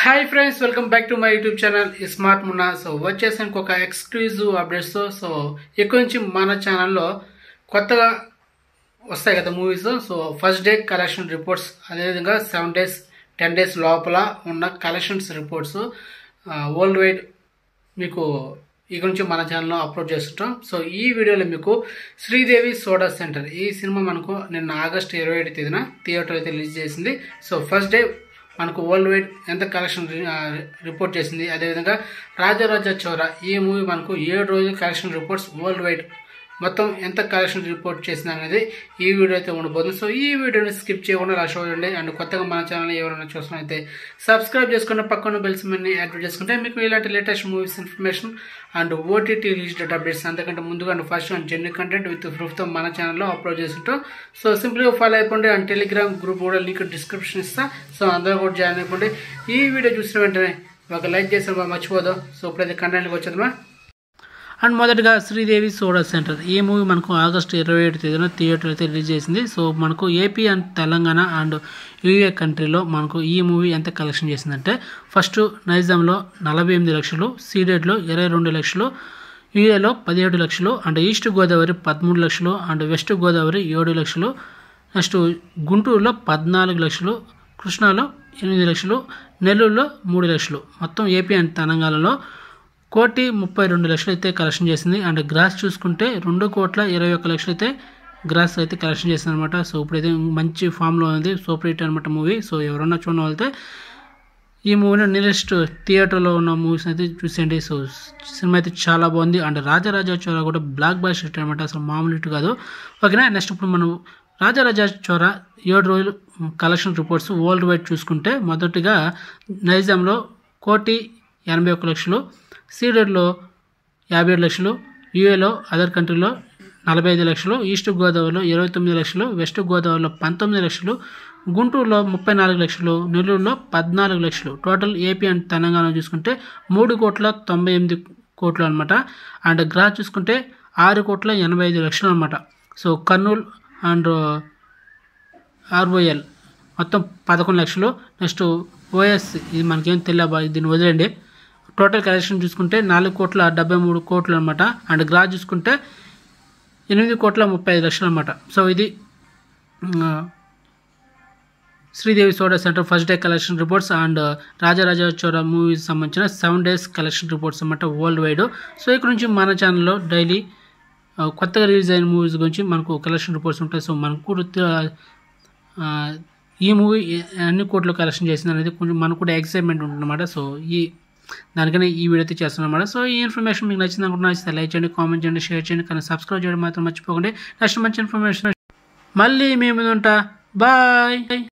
hi friends welcome back to my YouTube channel smart Munna so వచ్చేసి ఇంకొక exclusive అప్డేట్స్తో so ఎక్కువ నుంచి మన ఛానల్లో కొత్తగా వస్తాయి కదా movies so first day collection reports అదేవిధంగా సెవెన్ డేస్ టెన్ డేస్ లోపల ఉన్న కలెక్షన్స్ రిపోర్ట్స్ వరల్డ్ వైడ్ మీకు ఇక నుంచి మన ఛానల్లో అప్లోడ్ చేస్తుంటాం సో ఈ వీడియోలో మీకు శ్రీదేవి సోడా సెంటర్ ఈ సినిమా మనకు నిన్న ఆగస్ట్ ఇరవై ఏడు తేదీన థియేటర్ అయితే రిలీజ్ చేసింది సో ఫస్ట్ డే మనకు వరల్డ్ వైడ్ ఎంత కలెక్షన్ రిపోర్ట్ చేసింది అదేవిధంగా రాజరాజ చౌర ఈ మూవీ మనకు ఏడు రోజుల కలెక్షన్ రిపోర్ట్స్ వరల్డ్ వైడ్ మొత్తం ఎంత కలెక్షన్ రిపోర్ట్ చేసింది అనేది ఈ వీడియో అయితే ఉండబోతుంది సో ఈ వీడియోని స్కిప్ చేయకుండా లాస్ట్ చూడండి అండ్ కొత్తగా మన ఛానల్ ఎవరైనా చూస్తున్నైతే సబ్స్క్రైబ్ చేసుకున్న పక్కన బెల్స్ మనీ యాక్టివేట్ చేసుకుంటే మీకు ఇలాంటి latest movies information and OTT release date updates అంతకంటే ముందుగా and first and genuine content with ప్రూఫ్తో మన ఛానల్లో అప్లోడ్ చేస్తుంటాం సో సింపుల్గా ఫాలో అయిపోండి అండ్ టెలిగ్రామ్ గ్రూప్ కూడా లింక్ డిస్క్రిప్షన్ ఇస్తా సో అందరూ కూడా జాయిన్ అయిపోండి ఈ వీడియో చూసిన వెంటనే ఒక లైక్ చేసిన మర్చిపోదు సో ఇప్పుడైతే కంటెంట్కి వచ్చేద్దామా అండ్ మొదటగా శ్రీదేవి సోడా సెంటర్ ఈ మూవీ మనకు ఆగస్టు ఇరవై ఏడు తేదీన థియేటర్ అయితే రిలీజ్ చేసింది సో మనకు AP and Telangana and UA కంట్రీలో మనకు ఈ మూవీ ఎంత కలెక్షన్ చేసిందంటే ఫస్ట్ నైజాంలో నలభై ఎనిమిది లక్షలు సీడెడ్లో ఇరవై రెండు లక్షలు యూఏలో పదిహేడు లక్షలు అండ్ ఈస్ట్ గోదావరి పదమూడు లక్షలు అండ్ వెస్ట్ గోదావరి ఏడు లక్షలు నెక్స్ట్ గుంటూరులో పద్నాలుగు లక్షలు కృష్ణాలో ఎనిమిది లక్షలు నెల్లూరులో మూడు లక్షలు మొత్తం ఏపీ అండ్ తెలంగాణలో కోటి ముప్పై రెండు లక్షలు అయితే కలెక్షన్ చేసింది అండ్ గ్రాస్ చూసుకుంటే రెండు కోట్ల ఇరవై ఒక్క లక్షలు అయితే గ్రాస్ అయితే కలెక్షన్ చేసింది అనమాట సో ఇప్పుడైతే మంచి ఫామ్లో ఉంది సూపర్ హిట్ అనమాట మూవీ సో ఎవరన్నా చూడడం వెళ్తే ఈ మూవీని నియరెస్ట్ థియేటర్లో ఉన్న మూవీస్ అయితే చూసేయండి సో సినిమా అయితే చాలా బాగుంది అండ్ రాజరాజా చోరా కూడా బ్లాక్ బాస్ హిట్ అనమాట అసలు మామూలు హిట్ కాదు ఓకేనా నెక్స్ట్ ఇప్పుడు మనం రాజరాజా చోరా ఏడు రోజులు కలెక్షన్ రిపోర్ట్స్ వరల్డ్ వైడ్ చూసుకుంటే మొదటిగా నైజాంలో కోటి ఎనభై ఒక్క లక్షలు సీడెడ్లో యాభై ఏడు లక్షలు యూఏలో అదర్ కంట్రీలో నలభై ఐదు లక్షలు ఈస్ట్ గోదావరిలో ఇరవై తొమ్మిది లక్షలు వెస్ట్ గోదావరిలో పంతొమ్మిది లక్షలు గుంటూరులో ముప్పై నాలుగు లక్షలు నెల్లూరులో పద్నాలుగు లక్షలు టోటల్ ఏపీ అండ్ తెలంగాణ చూసుకుంటే మూడు కోట్ల తొంభై ఎనిమిది కోట్లు అనమాట అండ్ గ్రాస్ చూసుకుంటే ఆరు కోట్ల ఎనభై ఐదు లక్షలు అనమాట సో కర్నూలు అండ్ ఆర్ఓఎల్ మొత్తం పదకొండు లక్షలు నెక్స్ట్ ఓఎస్ ఇది మనకేం తెలియబా దీన్ని వదిలేండి టోటల్ కలెక్షన్ చూసుకుంటే నాలుగు కోట్ల డెబ్బై మూడు కోట్లు అనమాట అండ్ గ్రాస్ చూసుకుంటే ఎనిమిది కోట్ల ముప్పై ఐదు లక్షలు అనమాట సో ఇది Sridevi soda centre first day collection reports and Rajaraja Chora movies సంబంధించిన సెవెన్ డేస్ కలెక్షన్ రిపోర్ట్స్ అనమాట వరల్డ్ వైడ్ సో ఇక్కడ నుంచి మన ఛానల్లో డైలీ కొత్తగా రిలీజ్ అయిన మూవీస్ గురించి మనకు కలెక్షన్ రిపోర్ట్స్ ఉంటాయి సో మనకు ఈ మూవీ అన్ని కోట్లు కలెక్షన్ చేసింది అనేది కొంచెం మనకు కూడా ఎక్సైట్మెంట్ ఉంటుందన్నమాట సో ఈ దానికనే ఈ వీడియో అయితే చేస్తున్నాం అనమాట సో ఈ ఇన్ఫర్మేషన్ మీకు నచ్చింది అనుకుంటున్నా నచ్చితే లైక్ చేయండి కామెంట్ చేయండి షేర్ చేయండి కానీ సబ్స్క్రైబ్ చేయడం మాత్రం మర్చిపోకండి నెక్స్ట్ మంచి ఇన్ఫర్మేషన్ మళ్ళీ మేము ఉంటా బాయ్